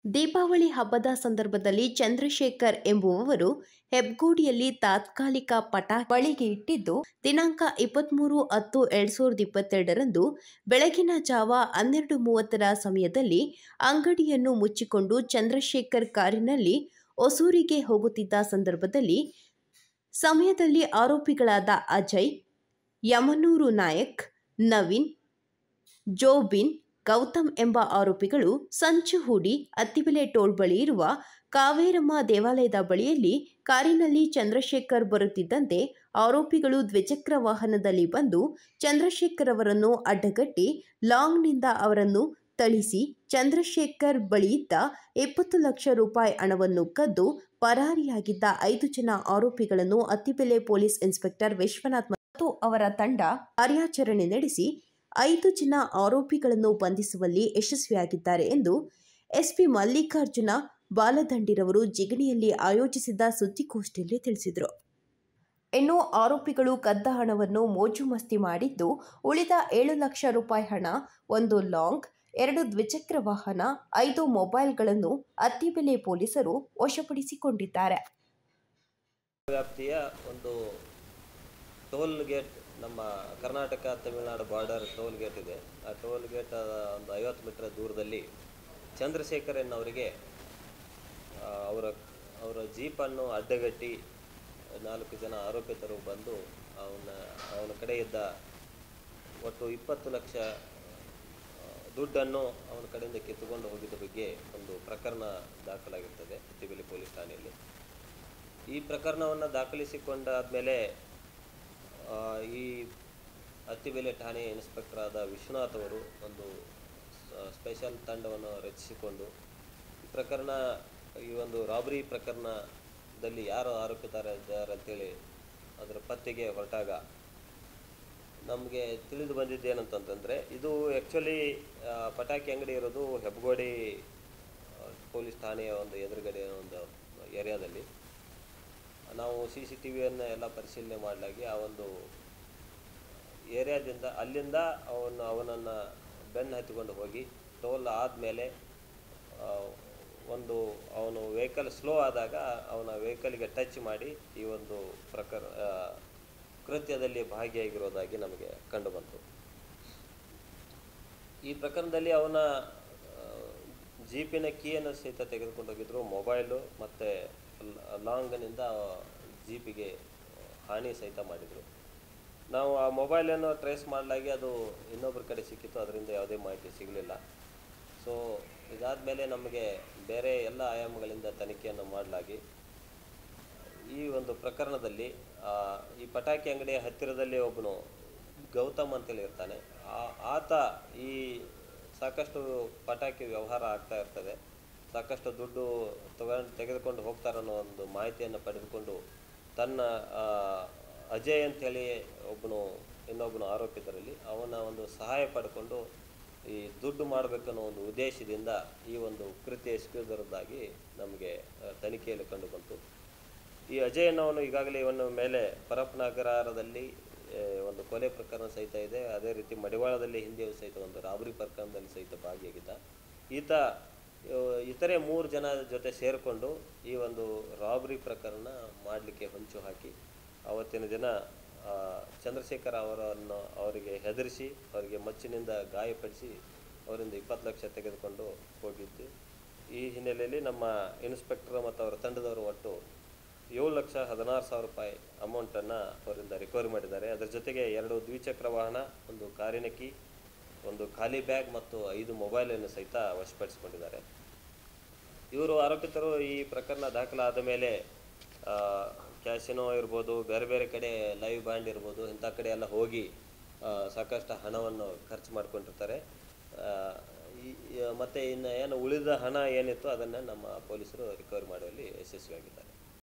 ದೀಪಾವಳಿ ಹಬ್ಬದ ಸಂದರ್ಭದಲ್ಲಿ ಚಂದ್ರಶೇಖರ್ ಎಂಬುವವರು ಹೆಬ್ಗೋಡಿಯಲ್ಲಿ ತಾತ್ಕಾಲಿಕ ಪಟಾಕಿ ಬಳಿಗೆ ಇಟ್ಟಿದ್ದು ದಿನಾಂಕ ಇಪ್ಪತ್ತ್ಮೂರು ಹತ್ತು ಎರಡ್ ಸಾವಿರದ ಇಪ್ಪತ್ತೆರಡರಂದು ಬೆಳಗಿನ ಜಾವ ಹನ್ನೆರಡು ಮೂವತ್ತರ ಸಮಯದಲ್ಲಿ ಅಂಗಡಿಯನ್ನು ಮುಚ್ಚಿಕೊಂಡು ಚಂದ್ರಶೇಖರ್ ಕಾರಿನಲ್ಲಿ ಹೊಸೂರಿಗೆ ಹೋಗುತ್ತಿದ್ದ ಸಂದರ್ಭದಲ್ಲಿ ಸಮಯದಲ್ಲಿ ಆರೋಪಿಗಳಾದ ಅಜಯ್ ಯಮನೂರು ನಾಯಕ್ ನವೀನ್ ಜೋಬಿನ್ ಗೌತಮ್ ಎಂಬ ಆರೋಪಿಗಳು ಸಂಚು ಹೂಡಿ ಅತ್ತಿಬೆಲೆ ಟೋಲ್ ಬಳಿ ಇರುವ ಕಾವೇರಮ್ಮ ದೇವಾಲಯದ ಬಳಿಯಲ್ಲಿ ಕಾರಿನಲ್ಲಿ ಚಂದ್ರಶೇಖರ್ ಬರುತ್ತಿದ್ದಂತೆ ಆರೋಪಿಗಳು ದ್ವಿಚಕ್ರ ವಾಹನದಲ್ಲಿ ಬಂದು ಚಂದ್ರಶೇಖರ್ ಅವರನ್ನು ಅಡ್ಡಗಟ್ಟಿ ಲಾಂಗ್ನಿಂದ ಅವರನ್ನು ಥಳಿಸಿ ಚಂದ್ರಶೇಖರ್ ಬಳಿಯಿದ್ದ ಇಪ್ಪತ್ತು ಲಕ್ಷ ರೂಪಾಯಿ ಹಣವನ್ನು ಕದ್ದು ಪರಾರಿಯಾಗಿದ್ದ ಐದು ಜನ ಆರೋಪಿಗಳನ್ನು ಅತ್ತಿಬೆಲೆ ಪೊಲೀಸ್ ಇನ್ಸ್ಪೆಕ್ಟರ್ ವಿಶ್ವನಾಥ್ ಮತ್ತು ಅವರ ತಂಡ ಕಾರ್ಯಾಚರಣೆ ನಡೆಸಿ ಐದು ಜನ ಆರೋಪಿಗಳನ್ನು ಬಂಧಿಸುವಲ್ಲಿ ಯಶಸ್ವಿಯಾಗಿದ್ದಾರೆ ಎಂದು ಎಸ್ಪಿ ಮಲ್ಲಿಕಾರ್ಜುನ ಬಾಲದಂಡಿರವರು ಜಿಗಣಿಯಲ್ಲಿ ಆಯೋಜಿಸಿದ್ದ ಸುದ್ದಿಗೋಷ್ಠಿಯಲ್ಲಿ ತಿಳಿಸಿದರು ಇನ್ನು ಆರೋಪಿಗಳು ಕದ್ದ ಹಣವನ್ನು ಮೋಜು ಮಸ್ತಿ ಮಾಡಿದ್ದು ಉಳಿದ ಏಳು ಲಕ್ಷ ರೂಪಾಯಿ ಹಣ ಒಂದು ಲಾಂಗ್ ಎರಡು ದ್ವಿಚಕ್ರ ವಾಹನ ಐದು ಮೊಬೈಲ್ಗಳನ್ನು ಅತ್ತಿಬೆಲೆ ಪೊಲೀಸರು ವಶಪಡಿಸಿಕೊಂಡಿದ್ದಾರೆ ವ್ಯಾಪ್ತಿಯ ಒಂದು ಟೋಲ್ ಗೇಟ್ ನಮ್ಮ Karnataka Tamil Nadu border toll gate ಇದೆ ಆ ಟೋಲ್ ಗೇಟ್ ಒಂದು ಐವತ್ತು ಮೀಟರ್ ದೂರದಲ್ಲಿ ಚಂದ್ರಶೇಖರ್ ಎನ್ನವರಿಗೆ ಆ, ಅವರ ಅವರ ಜೀಪನ್ನು ಅಡ್ಡಗಟ್ಟಿ ನಾಲ್ಕು ಜನ ಆರೋಪಿತರು ಬಂದು ಅವನ ಅವನ ಕಡೆ ಇದ್ದ ಒಟ್ಟು ಇಪ್ಪತ್ತು ಲಕ್ಷ ಆ, ದುಡ್ಡನ್ನು ಅವನ ಕಡೆಯಿಂದ ಕಿತ್ತುಕೊಂಡು ಹೋಗಿದ್ದ ಬಗ್ಗೆ ಒಂದು ಪ್ರಕರಣ ದಾಖಲಾಗಿರ್ತದೆ ತಿಬಿಲಿ ಪೊಲೀಸ್ ಠಾಣೆಯಲ್ಲಿ ಈ ಪ್ರಕರಣವನ್ನು ದಾಖಲಿಸಿಕೊಂಡಾದ್ಮೇಲೆ ಆ, ಈ ಅತ್ತಿಬೆಲೆ ಠಾಣೆ ಇನ್ಸ್ಪೆಕ್ಟರ್ ಆದ ವಿಶ್ವನಾಥ್ ಅವರು ಒಂದು ಸ- ಸ್ಪೆಷಲ್ ತಂಡವನ್ನು ರಚಿಸಿಕೊಂಡು ಈ ಪ್ರಕರಣ ಈ ಒಂದು ರಾಬರಿ ಪ್ರಕರಣದಲ್ಲಿ ಯಾರು ಆರೋಪಿತರಿದ್ದಾರೆ ಅಂತೇಳಿ ಅದರ ಪತ್ತೆಗೆ ಹೊರಟಾಗ ನಮಗೆ ತಿಳಿದು ಬಂದಿದ್ದೇನಂತಂತಂದರೆ ಇದು ಆ್ಯಕ್ಚುಲಿ ಪಟಾಕಿ ಅಂಗಡಿ ಇರೋದು ಹೆಬ್ಬಗೋಡಿ ಆ, ಪೊಲೀಸ್ ಠಾಣೆಯ ಒಂದು ಎದುರುಗಡೆ ಒಂದು ಏರಿಯಾದಲ್ಲಿ ನಾವು ಸಿ ಸಿ ಟಿ ವಿಯನ್ನು ಎಲ್ಲ ಪರಿಶೀಲನೆ ಮಾಡಲಾಗಿ ಆ ಒಂದು ಏರಿಯಾದಿಂದ ಅಲ್ಲಿಂದ ಅವನು ಅವನನ್ನು ಬೆನ್ನು ಹತ್ತಿಕೊಂಡು ಹೋಗಿ ಟೋಲ್ ಆದಮೇಲೆ ಒಂದು ಅವನು ವೆಹಿಕಲ್ ಸ್ಲೋ ಆದಾಗ ಅವನ ವೆಹಿಕಲ್ಗೆ ಟಚ್ ಮಾಡಿ ಈ ಒಂದು ಪ್ರಕರ ಆ, ಕೃತ್ಯದಲ್ಲಿ ಭಾಗಿಯಾಗಿರೋದಾಗಿ ನಮಗೆ ಕಂಡುಬಂತು ಈ ಪ್ರಕರಣದಲ್ಲಿ ಅವನ ಆ, ಜೀಪಿನ ಕೀಯನ್ನು ಸಹಿತ ತೆಗೆದುಕೊಂಡು ಹೋಗಿದ್ರು ಮೊಬೈಲು ಮತ್ತು ಲಾಂಗ್ನಿಂದ ಜೀಪಿಗೆ ಹಾನಿ ಸಹಿತ ಮಾಡಿದರು ನಾವು ಆ ಮೊಬೈಲನ್ನು ಟ್ರೇಸ್ ಮಾಡಲಾಗಿ ಅದು ಇನ್ನೊಬ್ಬರ ಕಡೆ ಸಿಕ್ಕಿತ್ತು ಅದರಿಂದ ಯಾವುದೇ ಮಾಹಿತಿ ಸಿಗಲಿಲ್ಲ ಸೊ ಇದಾದಮೇಲೆ ನಮಗೆ ಬೇರೆ ಎಲ್ಲ ಆಯಾಮಗಳಿಂದ ತನಿಖೆಯನ್ನು ಮಾಡಲಾಗಿ ಈ ಒಂದು ಪ್ರಕರಣದಲ್ಲಿ ಆ, ಈ ಪಟಾಕಿ ಅಂಗಡಿಯ ಹತ್ತಿರದಲ್ಲಿ ಒಬ್ಬನು ಗೌತಮ್ ಅಂತೇಳಿ ಇರ್ತಾನೆ ಆ- ಆತ ಈ ಸಾಕಷ್ಟು ಪಟಾಕಿ ವ್ಯವಹಾರ ಆಗ್ತಾ ಇರ್ತದೆ ಸಾಕಷ್ಟು ದುಡ್ಡು ತಗೊಂಡು ತೆಗೆದುಕೊಂಡು ಹೋಗ್ತಾರನ್ನೋ ಒಂದು ಮಾಹಿತಿಯನ್ನು ಪಡೆದುಕೊಂಡು ತನ್ನ ಆ, ಅಜಯ್ ಅಂತೇಳಿ ಒಬ್ಬನು ಇನ್ನೊಬ್ಬನು ಆರೋಪಿತರಲ್ಲಿ ಅವನ ಒಂದು ಸಹಾಯ ಪಡ್ಕೊಂಡು ಈ ದುಡ್ಡು ಮಾಡಬೇಕನ್ನೋ ಒಂದು ಉದ್ದೇಶದಿಂದ ಈ ಒಂದು ಕೃತ್ಯ ಎಸಗಿರುವುದಾಗಿ ನಮಗೆ ಆ, ತನಿಖೆಯಲ್ಲಿ ಕಂಡುಬಂತು ಈ ಅಜಯ್ ಅನ್ನೋನು ಈಗಾಗಲೇ ಇವನ ಮೇಲೆ ಪರಪ್ನಗರದಲ್ಲಿ ಆ, ಒಂದು ಕೊಲೆ ಪ್ರಕರಣ ಸಹಿತ ಇದೆ ಅದೇ ರೀತಿ ಮಡಿವಾಳದಲ್ಲಿ ಹಿಂದೆಯೂ ಸಹಿತ ಒಂದು ರಾಬರಿ ಪ್ರಕರಣದಲ್ಲಿ ಸಹಿತ ಭಾಗಿಯಾಗಿದ್ದ ಈತ ಆ, ಇತರೆ ಮೂರು ಜನ ಜೊತೆ ಸೇರಿಕೊಂಡು ಈ ಒಂದು ರಾಬರಿ ಪ್ರಕರಣ ಮಾಡಲಿಕ್ಕೆ ಹೊಂಚು ಹಾಕಿ ಅವತ್ತಿನ ದಿನ ಆ, ಚಂದ್ರಶೇಖರ್ ಅವರನ್ನು ಅವರಿಗೆ ಹೆದರಿಸಿ ಅವರಿಗೆ ಮಚ್ಚಿನಿಂದ ಗಾಯಪಡಿಸಿ ಅವರಿಂದ ಇಪ್ಪತ್ತು ಲಕ್ಷ ತೆಗೆದುಕೊಂಡು ಹೋಗಿದ್ದು ಈ ಹಿನ್ನೆಲೆಯಲ್ಲಿ ನಮ್ಮ ಇನ್ಸ್ಪೆಕ್ಟರ್ ಮತ್ತು ಅವರ ತಂಡದವರು ಒಟ್ಟು ಏಳು ಲಕ್ಷ ಹದಿನಾರು ಸಾವಿರ ರೂಪಾಯಿ ಅಮೌಂಟನ್ನು ಅವರಿಂದ ರಿಕವರಿ ಮಾಡಿದ್ದಾರೆ ಅದರ ಜೊತೆಗೆ ಎರಡು ದ್ವಿಚಕ್ರ ವಾಹನ ಒಂದು ಕಾರಿನ ಕೀ ಒಂದು ಖಾಲಿ ಬ್ಯಾಗ್ ಮತ್ತು ಐದು ಮೊಬೈಲನ್ನು ಸಹಿತ ವಶಪಡಿಸಿಕೊಂಡಿದ್ದಾರೆ ಇವರು ಆರೋಪಿತರು ಈ ಪ್ರಕರಣ ದಾಖಲಾದ ಮೇಲೆ ಕ್ಯಾಸಿನೋ ಇರ್ಬೋದು ಬೇರೆ ಬೇರೆ ಕಡೆ ಲೈವ್ ಬ್ಯಾಂಡ್ ಇರ್ಬೋದು ಇಂಥ ಕಡೆ ಎಲ್ಲ ಹೋಗಿ ಆ, ಸಾಕಷ್ಟು ಹಣವನ್ನು ಖರ್ಚು ಮಾಡ್ಕೊಂಡಿರ್ತಾರೆ ಆ, ಈ- ಈ- ಮತ್ತೆ ಇನ್ನು ಏನು ಉಳಿದ ಹಣ ಏನಿತ್ತು ಅದನ್ನು ನಮ್ಮ ಪೊಲೀಸರು ರಿಕವರಿ ಮಾಡುವಲ್ಲಿ ಯಶಸ್ವಿಯಾಗಿದ್ದಾರೆ